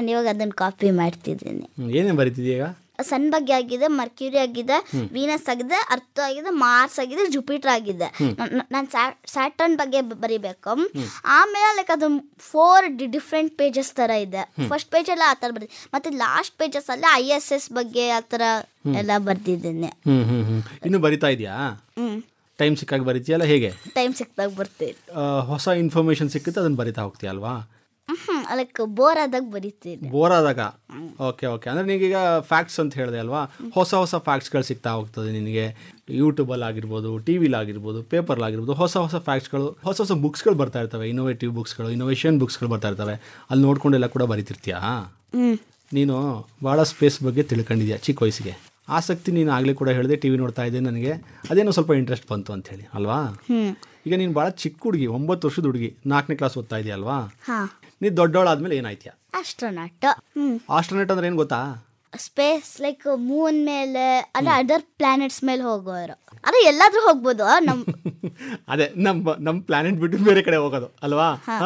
ನಾನು ಇವಾಗ ಅದನ್ನು ಕಾಪಿ ಮಾಡ್ತಿದ್ದೀನಿ ಏನೇನು ಬರೀತಿದ್ಯಾ ಈಗ ಸನ್ ಬಗ್ಗೆ ಆಗಿದೆ ಮರ್ಕ್ಯೂರಿ ಆಗಿದೆ ವೀನಸ್ ಆಗಿದೆ ಅರ್ಥ ಆಗಿದೆ ಮಾರ್ಸ್ ಆಗಿದೆ ಜುಪಿಟರ್ ಆಗಿದೆ ನಾನು ಸ್ಯಾಟರ್ನ್ ಬಗ್ಗೆ ಬ- ಬರಿಬೇಕು ಆಮೇಲೆ ಲೈಕ್ ಅದು ಫೋರ್ ಡಿಫ್ರೆಂಟ್ ಪೇಜಸ್ ತರ ಇದೆ ಫಸ್ಟ್ ಪೇಜ್ ಎಲ್ಲ ಆ ಥರ ಬರ್ದಿದ್ದೆ ಮತ್ತೆ ಲಾಸ್ಟ್ ಪೇಜಸ್ ಅಲ್ಲಿ ಐ ಎಸ್ ಎಸ್ ಬಗ್ಗೆ ಆ ಥರ ಎಲ್ಲ ಬರ್ದಿದ್ದೇನೆ ಹ್ಞೂ ಹ್ಞೂ ಹ್ಞೂ ಇನ್ನೂ ಬರಿತಾ ಇದೆಯಾ ಹ್ಮ್ ಟೈಮ್ ಸಿಕ್ಕಾಗ ಬರಿತೀಯಲ್ಲ ಹೇಗೆ ಟೈಮ್ ಸಿಕ್ದಾಗ ಬರ್ತೀನಿ ಆ, ಹೊಸ ಇನ್ಫಾರ್ಮೇಷನ್ ಸಿಕ್ಕಿತ್ತು ಅದನ್ನು ಬರಿತಾ ಹೋಗ್ತೀಯ ಅಲ್ವಾ ಹ್ಮ್ ಲೈಕ್ ಬೋರ್ ಆದಾಗ ಬರಿತೀನಿ ಬೋರ್ ಆದಾಗ ಓಕೆ ಓಕೆ ಅಂದರೆ ನೀಗೀಗ ಫ್ಯಾಕ್ಟ್ಸ್ ಅಂತ ಹೇಳಿದೆ ಅಲ್ವಾ ಹೊಸ ಹೊಸ ಫ್ಯಾಕ್ಟ್ಸ್ಗಳು ಸಿಗ್ತಾ ಹೋಗ್ತದೆ ನಿನಗೆ ಯೂಟ್ಯೂಬಲ್ಲಿ ಆಗಿರ್ಬೋದು ಟಿ ವಿಲಾಗಿರ್ಬೋದು ಪೇಪರ್ಲಾಗಿರ್ಬೋದು ಹೊಸ ಹೊಸ ಫ್ಯಾಕ್ಟ್ಸ್ಗಳು ಹೊಸ ಹೊಸ ಬುಕ್ಸ್ಗಳು ಬರ್ತಾ ಇರ್ತವೆ ಇನೋವೇಟಿವ್ ಬುಕ್ಸ್ಗಳು ಇನೋವೇಷನ್ ಬುಕ್ಸ್ಗಳು ಬರ್ತಾ ಇರ್ತವೆ ಅಲ್ಲಿ ನೋಡ್ಕೊಂಡೆಲ್ಲ ಕೂಡ ಬರಿತಿರ್ತೀಯಾ ಹ್ಮ್ ನೀನು ಭಾಳ ಸ್ಪೇಸ್ ಬಗ್ಗೆ ತಿಳ್ಕೊಂಡಿದ್ಯಾ ಚಿಕ್ಕ ವಯಸ್ಸಿಗೆ ಆಸಕ್ತಿ ನೀನು ಆಗಲೇ ಕೂಡ ಹೇಳಿದೆ ಟಿ ವಿ ನೋಡ್ತಾ ಇದ್ದೆ ನನಗೆ ಅದೇನೋ ಸ್ವಲ್ಪ ಇಂಟ್ರೆಸ್ಟ್ ಬಂತು ಅಂಥೇಳಿ ಅಲ್ವಾ ಹ್ಮ್ ಈಗ ನೀನು ಭಾಳ ಚಿಕ್ಕ ಹುಡುಗಿ ಒಂಬತ್ತು ವರ್ಷದ ಹುಡುಗಿ ನಾಲ್ಕನೇ ಕ್ಲಾಸ್ ಓದ್ತಾ ಇದೆಯಲ್ವಾ ಹಾ ನೀನು ದೊಡ್ಡವಳಾದ್ಮೇಲೆ ಏನಾಯ್ತೀಯ ಆಸ್ಟ್ರೋನಾಟ್ ಹ್ಮ್ ಆಸ್ಟ್ರೋನೆಟ್ ಅಂದ್ರೆ ಏನು ಗೊತ್ತಾ ಸ್ಪೇಸ್ ಲೈಕ್ ಮೂನ್ ಮೇಲೆ ಅಂದ್ರೆ ಅದರ್ ಪ್ಲಾನೆಟ್ಸ್ ಮೇಲೆ ಹೋಗೋರು ಅದೇ ಎಲ್ಲಾದ್ರೂ ಹೋಗ್ಬೋದು ನಮ್ ಅದೇ ನಮ್ಮ ನಮ್ಮ ಪ್ಲಾನೆಟ್ ಬಿಟ್ಟು ಬೇರೆ ಕಡೆ ಹೋಗೋದು ಅಲ್ವಾ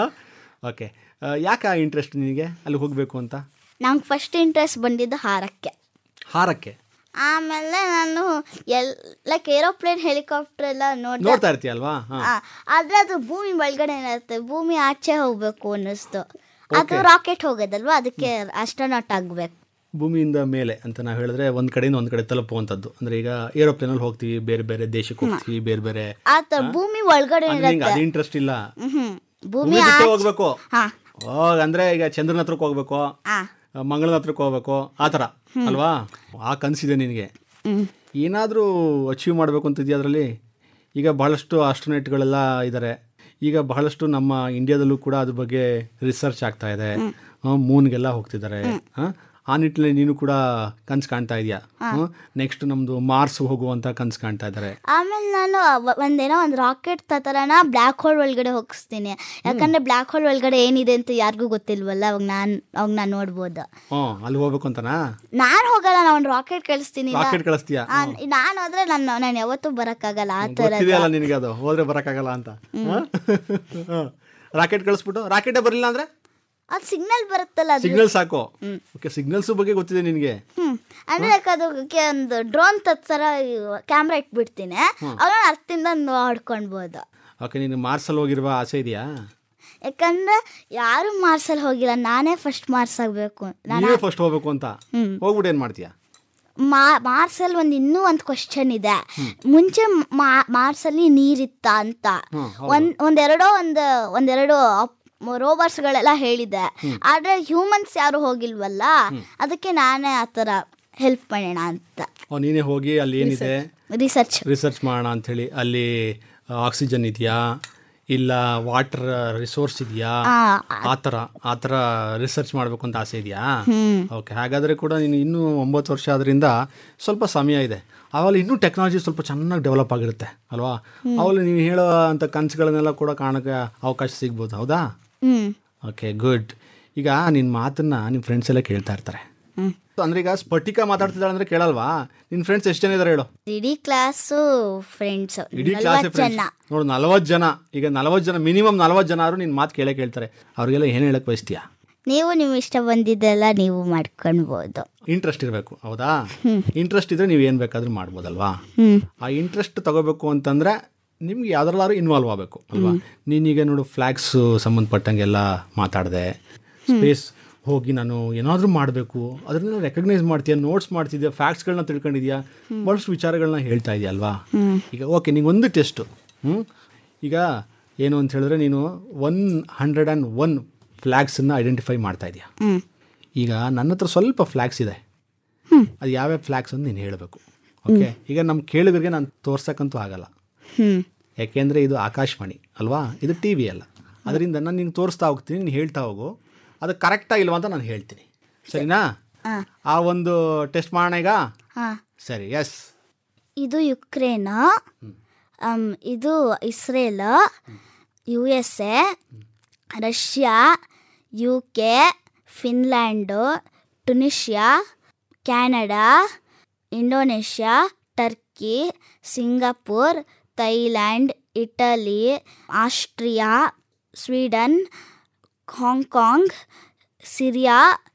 ಓಕೆ ಯಾಕೆ ಆ ಇಂಟ್ರೆಸ್ಟ್ ನಿನಗೆ ಅಲ್ಲಿ ಹೋಗಬೇಕು ಅಂತ ನಂಗೆ ಫಸ್ಟ್ ಇಂಟ್ರೆಸ್ಟ್ ಬಂದಿದ್ದು ಹಾರಕ್ಕೆ ಹಾರಕ್ಕೆ ಆಮೇಲೆ ನಾನು ಎಲ್ ಲೈಕ್ ಏರೋಪ್ಲೇನ್ ಹೆಲಿಕಾಪ್ಟರ್ ಎಲ್ಲ ನೋಡಿದೆ ನೋಡ್ತಾ ಇರ್ತೀಯ ಅಲ್ವಾ ಹಾಂ ಆದ್ರೆ ಅದು ಭೂಮಿ ಒಳಗಡೆ ಇರುತ್ತೆ ಭೂಮಿ ಆಚೆ ಹೋಗ್ಬೇಕು ಅನ್ನಿಸ್ತು ಅದು ರಾಕೆಟ್ ಹೋಗೋದಲ್ವಾ ಅದಕ್ಕೆ ಆಸ್ಟ್ರೋನಾಟ್ ಆಗ್ಬೇಕು ಭೂಮಿಯಿಂದ ಮೇಲೆ ಅಂತ ನಾವು ಹೇಳಿದ್ರೆ ಒಂದು ಕಡೆಯಿಂದ ಒಂದು ಕಡೆ ತಲುಪುವಂಥದ್ದು ಅಂದ್ರೆ ಈಗ ಏರೋಪ್ಲೇನಲ್ಲಿ ಹೋಗ್ತೀವಿ ಬೇರೆ ಬೇರೆ ದೇಶಕ್ಕೆ ಹೋಗ್ತೀವಿ ಬೇರೆ ಬೇರೆ ಆ ತರ ಭೂಮಿ ಒಳಗಡೆ ಅಂದ್ರೆ ನಿಂಗೆ ಇರುತ್ತೆ ಅದು ಇಂಟ್ರೆಸ್ಟ್ ಇಲ್ಲ ಹ್ಮ್ ಭೂಮಿ ಭೂಮಿ ಸುತ್ತ ಆಚೆ ಹೋಗ್ಬೇಕು ಹಾ ಹೋಗ್ ಅಂದ್ರೆ ಈಗ ಚಂದ್ರನ ಹತ್ರಕ್ಕೆ ಹೋಗ್ಬೇಕು ಹಾ ಮಂಗಳನ ಹತ್ರಕ್ಕೆ ಹೋಗ್ಬೇಕು ಆ ಥರ ಅಲ್ವಾ ಆ ಕನಸಿದೆ ನಿನಗೆ ಹ್ಮ್ ಏನಾದರೂ ಅಚೀವ್ ಮಾಡಬೇಕು ಅಂತಿದೆಯಾ ಅದರಲ್ಲಿ ಈಗ ಬಹಳಷ್ಟು ಆಸ್ಟ್ರೋನೆಟ್ಗಳೆಲ್ಲ ಇದ್ದಾರೆ ಈಗ ಬಹಳಷ್ಟು ನಮ್ಮ ಇಂಡಿಯಾದಲ್ಲೂ ಕೂಡ ಅದ್ರ ಬಗ್ಗೆ ರಿಸರ್ಚ್ ಆಗ್ತಾ ಇದೆ ಮೂನ್ಗೆಲ್ಲ ಹೋಗ್ತಿದ್ದಾರೆ ಹಾಂ ಆ ನಿಟ್ಟಿನಲ್ಲಿ ನೀನು ಕೂಡ ಕನ್ಸು ಕಾಣ್ತಾ ಇದೆಯಾ ನೆಕ್ಸ್ಟ್ ನಮ್ಮದು ಮಾರ್ಸ್ ಹೋಗುವಂಥ ಕನ್ಸು ಕಾಣ್ತಾ ಇದ್ದಾರೆ ಆಮೇಲೆ ನಾನು ಅವ- ಒಂದೇನೋ ಒಂದು ರಾಕೆಟ್ ತರನ ಬ್ಲ್ಯಾಕ್ ಹೋಲ್ ಒಳಗಡೆ ಹೋಗಿಸ್ತೀನಿ ಯಾಕಂದ್ರೆ ಬ್ಲ್ಯಾಕ್ ಹೋಲ್ ಒಳಗಡೆ ಏನಿದೆ ಅಂತ ಯಾರಿಗೂ ಗೊತ್ತಿಲ್ವಲ್ಲ ಅವಾಗ ನಾನು ಅವಾಗ ನಾನು ನೋಡ್ಬೋದು ಹ್ಞೂ ಅಲ್ಲಿ ಹೋಗ್ಬೇಕು ಅಂತನಾ ನಾನು ಹೋಗಲ್ಲ ನಾನು ಒಂದು ರಾಕೆಟ್ ಕಳಿಸ್ತೀನಿ ರಾಕೆಟ್ ಕಳಿಸ್ತೀಯಾ ನಾನು ಹೋದ್ರೆ ನಾನು ನಾನು ಯಾವತ್ತೂ ಬರೋಕ್ಕಾಗಲ್ಲ ಆ ಥರ ಗೊತ್ತಿದೆಯಲ್ಲ ನಿನಗೆ ಅದು ಹೋದ್ರೆ ಬರೋಕ್ಕಾಗಲ್ಲ ಅಂತ ರಾಕೆಟ್ ಕಳಿಸ್ಬಿಟ್ಟು ರಾಕೆಟೇ ಬರಲಿಲ್ಲ ಅಂದ್ರೆ ಅದು ಸಿಗ್ನಲ್ ಬರುತ್ತಲ್ಲ ಅದು ಸಿಗ್ನಲ್ ಸಾಕು ಓಕೆ ಸಿಗ್ನಲ್ಸ್ ಬಗ್ಗೆ ಗೊತ್ತಿದೆ ನಿನಗೆ ಹ್ಮ್ ಅಂದ್ರೆ like ಅದಕ್ಕೆ ಒಂದು ಡ್ರೋನ್ ಥರ ಕ್ಯಾಮ್ರಾ ಇಟ್ಬಿಡ್ತೀನಿ ಅವಾಗ ನಾನು ಅರ್ಥದಿಂದ ನೋಡ್ಕೊಳ್ಬೋದು ಓಕೆ ನೀನು ಮಾರ್ಸಲ್ಲಿ ಹೋಗಿರುವ ಆಸೆ ಇದೆಯಾ ಯಾಕಂದ್ರೆ ಯಾರು ಮಾರ್ಸಲ್ಲಿ ಹೋಗಿಲ್ಲ ನಾನೇ ಫಸ್ಟ್ ಮಾರ್ಸ್ ಆಗಬೇಕು ನಾನು ನೀವೇ ಫಸ್ಟ್ ಹೋಗ್ಬೇಕು ಅಂತ ಹ್ಮ್. ಹೋಗ್ಬಿಟ್ಟು ಏನು ಮಾಡ್ತೀಯಾ ಮಾ ಮಾರ್ಸಲ್ಲಿ ಒಂದು ಇನ್ನೂ ಒಂದು ಕ್ವಶನ್ ಇದೆ ಮುಂಚೆ ಮಾ- ಮಾರ್ಸಲ್ಲಿ ನೀರಿತ್ತ ಅಂತ ಹ್ಮ್, ಒಂದ್ ಒಂದೆರಡೋ ಒಂದು ಒಂದೆರಡು ರೋಬರ್ಸ್ಗಳೆಲ್ಲ ಹೇಳಿದೆ ಆದ್ರೆ ಹ್ಯೂಮನ್ಸ್ ಯಾರು ಹೋಗಿಲ್ವಲ್ಲ ಅದಕ್ಕೆ ನಾನೇ ಆ ಥರ ಹೆಲ್ಪ್ ಮಾಡೋಣ ಅಂತ ಓ ನೀನೇ ಹೋಗಿ ಅಲ್ಲಿ ಏನಿದೆ ರಿಸರ್ಚ್ ರಿಸರ್ಚ್ ಮಾಡೋಣ ಅಂಥೇಳಿ ಅಲ್ಲಿ ಆಕ್ಸಿಜನ್ ಇದೆಯಾ ಇಲ್ಲ ವಾಟರ್ ರಿಸೋರ್ಸ್ ಇದೆಯಾ ಆ ಥರ ಆ ಥರ ರಿಸರ್ಚ್ ಮಾಡಬೇಕು ಅಂತ ಆಸೆ ಇದೆಯಾ ಹ್ಮ್ ಓಕೆ ಹಾಗಾದರೆ ಕೂಡ ನೀನು ಇನ್ನೂ ಒಂಬತ್ತು ವರ್ಷ ಆದ್ರಿಂದ ಸ್ವಲ್ಪ ಸಮಯ ಇದೆ ಆವಾಗ ಇನ್ನೂ ಟೆಕ್ನಾಲಜಿ ಸ್ವಲ್ಪ ಚೆನ್ನಾಗಿ ಡೆವಲಪ್ ಆಗಿರುತ್ತೆ ಅಲ್ವಾ ಅವಾಗ ನೀವು ಹೇಳೋ ಅಂಥ ಕನಸುಗಳನ್ನೆಲ್ಲ ಕೂಡ ಕಾಣೋಕ್ಕೆ ಅವಕಾಶ ಸಿಗ್ಬೋದು ಹೌದಾ ಹ್ಮ್ ಓಕೆ ಗುಡ್ ಈಗ ನಿನ್ನ ಮಾತನ್ನ ನಿಮ್ಮ ಫ್ರೆಂಡ್ಸ್ ಎಲ್ಲ ಕೇಳ್ತಾ ಇರ್ತಾರೆ ಹ್ಮ್ ಅಂದ್ರೆ ಈಗ ಸ್ಫಟಿಕ ಮಾತಾಡ್ತಿದ್ದಾಳೆ ಅಂದ್ರೆ ಕೇಳಲ್ವಾ ನಿನ್ನ ಫ್ರೆಂಡ್ಸ್ ಎಷ್ಟು ಜನ ಇದಾರೆ ಹೇಳು ಇಡೀ ಕ್ಲಾಸು ಫ್ರೆಂಡ್ಸ್ ಇಡೀ ಕ್ಲಾಸ್ ನಲ್ವತ್ತು ಜನ ನೋಡು ನಲವತ್ತು ಜನ ಈಗ ನಲವತ್ತು ಜನ ಮಿನಿಮಮ್ ನಲವತ್ತು ಜನ ಆದ್ರೂ ನಿನ್ನ ಮಾತು ಕೇಳೇ ಕೇಳ್ತಾರೆ ಅವ್ರಿಗೆಲ್ಲ ಏನು ಹೇಳಕ್ ಬಯಸ್ತೀಯಾ ನೀವು ನೀವು ಇಷ್ಟ ಬಂದಿದ್ದೆಲ್ಲ ನೀವು ಮಾಡ್ಕೊಳ್ಬೋದು ಇಂಟ್ರೆಸ್ಟ್ ಇರಬೇಕು ಹೌದಾ ಇಂಟ್ರೆಸ್ಟ್ ಇದ್ರೆ ನೀವು ಏನು ಬೇಕಾದ್ರೂ ಮಾಡ್ಬೋದಲ್ವಾ ಹ್ಮ್ ಆ ಇಂಟ್ರೆಸ್ಟ್ ತಗೋಬೇಕು ಅಂತಂದ್ರೆ ನಿಮ್ಗೆ ಯಾವ್ದ್ರಲ್ಲಾದ್ರೂ ಇನ್ವಾಲ್ವ್ ಆಗಬೇಕು ಅಲ್ವಾ ನೀನೀಗ ನೋಡು ಫ್ಲಾಗ್ಸ್ ಸಂಬಂಧಪಟ್ಟಂಗೆಲ್ಲ ಮಾತಾಡಿದೆ ಸ್ಪೇಸ್ ಹೋಗಿ ನಾನು ಏನಾದರೂ ಮಾಡಬೇಕು ಅದನ್ನ ರೆಕಗ್ನೈಸ್ ಮಾಡ್ತೀಯ ನೋಟ್ಸ್ ಮಾಡ್ತಿದ್ಯಾ ಫ್ಯಾಕ್ಟ್ಸ್ಗಳನ್ನ ತಿಳ್ಕೊಂಡಿದ್ಯಾ ಭಾಳಷ್ಟು ವಿಚಾರಗಳನ್ನ ಹೇಳ್ತಾ ಇದೆಯಾ ಅಲ್ವಾ ಈಗ ಓಕೆ ನಿಂಗೆ ಒಂದು ಟೆಸ್ಟು ಹ್ಞೂ ಈಗ ಏನು ಅಂತ ಹೇಳಿದ್ರೆ ನೀನು ಒನ್ ಹಂಡ್ರೆಡ್ ಆ್ಯಂಡ್ ಒನ್ ಫ್ಲ್ಯಾಗ್ಸನ್ನು ಐಡೆಂಟಿಫೈ ಮಾಡ್ತಾ ಇದೆಯಾ ಹ್ಮ್ ಈಗ ನನ್ನ ಹತ್ರ ಸ್ವಲ್ಪ ಫ್ಲ್ಯಾಗ್ಸ್ ಇದೆ ಅದು ಯಾವ್ಯಾವ ಫ್ಲ್ಯಾಗ್ಸ್ ಅಂತ ನೀನು ಹೇಳಬೇಕು ಓಕೆ ಈಗ ನಮ್ಮ ಕೇಳುಗರಿಗೆ ನಾನು ತೋರ್ಸಕ್ಕಂತೂ ಆಗಲ್ಲ ಹ್ಮ್ ಯಾಕೆಂದರೆ ಇದು ಆಕಾಶವಾಣಿ ಅಲ್ವಾ ಇದು ಟಿ ವಿ ಅಲ್ಲ ಅದರಿಂದ ನಾನು ನಿಂಗೆ ತೋರಿಸ್ತಾ ಹೋಗ್ತೀನಿ ನೀನು ಹೇಳ್ತಾ ಹೋಗು ಅದು ಕರೆಕ್ಟಾ ಇಲ್ವಾ ಅಂತ ನಾನು ಹೇಳ್ತೀನಿ ಸರಿನಾ ಹಾ ಆ ಒಂದು ಟೆಸ್ಟ್ ಮಾಡೋಣ ಈಗ ಹಾ ಸರಿ ಎಸ್ ಇದು ಯುಕ್ರೇನ್ ಅಮ್, ಇದು Israel U S A Russia U K Finland Tunisia Canada Indonesia Turkey Singapore Thailand Italy Austria Sweden Hong Kong Syria